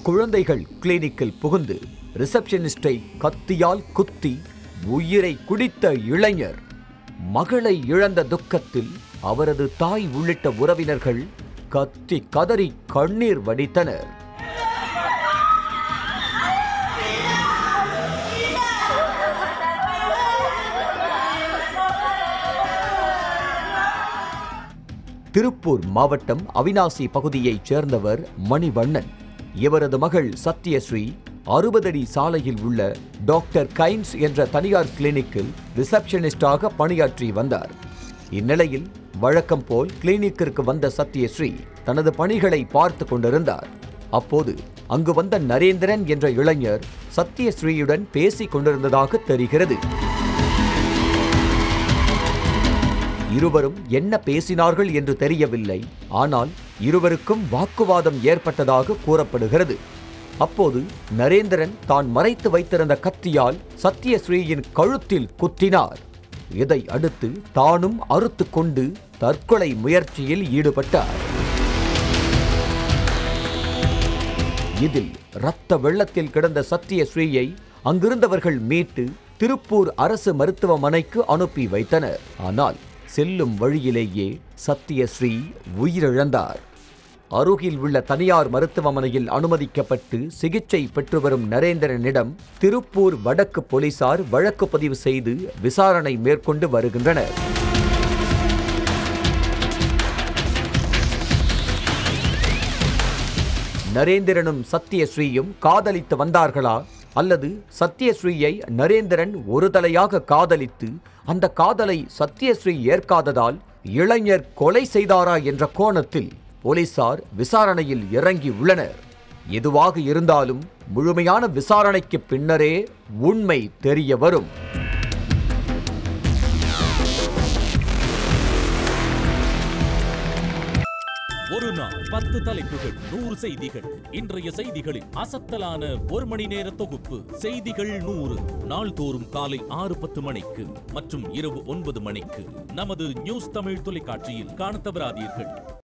குழந்தைகள் கிளினிக்கில் புகுந்து ரிசப்ஷனிஸ்டை கத்தியால் குத்தி உயிரை குடித்த இளைஞர் மகளை இழந்த துக்கத்தில் அவரது தாய் உள்ளிட்ட உறவினர்கள் கத்தி கதறி கண்ணீர் வடித்தனர் திருப்பூர் மாவட்டம் அவினாசி பகுதியைச் சேர்ந்தவர் மணிவண்ணன் இவரது மகள் சத்யஸ்ரீ அறுபதடி சாலையில் உள்ள டாக்டர் கைன்ஸ் என்ற தனியார் கிளினிக்கில் ரிசப்ஷனிஸ்டாக பணியாற்றி வந்தார் இந்நிலையில் வழக்கம் போல் கிளினிக்கிற்கு வந்த சத்யஸ்ரீ தனது பணிகளை பார்த்து கொண்டிருந்தார் அப்போது அங்கு வந்த நரேந்திரன் என்ற இளைஞர் சத்யஸ்ரீயுடன் பேசிக் கொண்டிருந்ததாக தெரிகிறது இருவரும் என்ன பேசினார்கள் என்று தெரியவில்லை ஆனால் இருவருக்கும் வாக்குவாதம் ஏற்பட்டதாக கூறப்படுகிறது அப்போது நரேந்திரன் தான் மறைத்து வைத்திருந்த கத்தியால் சத்யஸ்ரீயின் கழுத்தில் குத்தினார் இதை அடுத்து தானும் அறுத்து கொண்டு தற்கொலை முயற்சியில் ஈடுபட்டார் இதில் இரத்த வெள்ளத்தில் கிடந்த சத்யஸ்ரீயை அங்கிருந்தவர்கள் மீட்டு திருப்பூர் அரசு மருத்துவமனைக்கு அனுப்பி வைத்தனர் ஆனால் செல்லும் வழியிலேயே சத்யஸ்ரீ உயிரிழந்தார் அருகில் உள்ள தனியார் மருத்துவமனையில் அனுமதிக்கப்பட்டு சிகிச்சை பெற்று வரும் நரேந்திரனிடம் திருப்பூர் வடக்கு போலீசார் வழக்கு பதிவு செய்து விசாரணை மேற்கொண்டு வருகின்றனர் நரேந்திரனும் சத்யஸ்ரீயும் காதலித்து வந்தார்களா அல்லது சத்யஸ்ரீயை நரேந்திரன் ஒரு தலையாக காதலித்து அந்த காதலை சத்யஸ்ரீ ஏற்காததால் இளைஞர் கொலை செய்தாரா என்ற கோணத்தில் போலீசார் விசாரணையில் இறங்கி உள்ளனர் எதுவாக இருந்தாலும் முழுமையான விசாரணைக்கு பின்னரே உண்மை தெரிய வரும் ஒரு நாள் பத்து தலைப்புகள் நூறு செய்திகள் இன்றைய செய்திகளின் அசத்தலான ஒரு மணி நேர தொகுப்பு செய்திகள் நூறு நாள்தோறும் காலை ஆறு பத்து மணிக்கு மற்றும் இரவு ஒன்பது மணிக்கு நமது நியூஸ் தமிழ் தொலைக்காட்சியில் காணத் தவறாதீர்கள்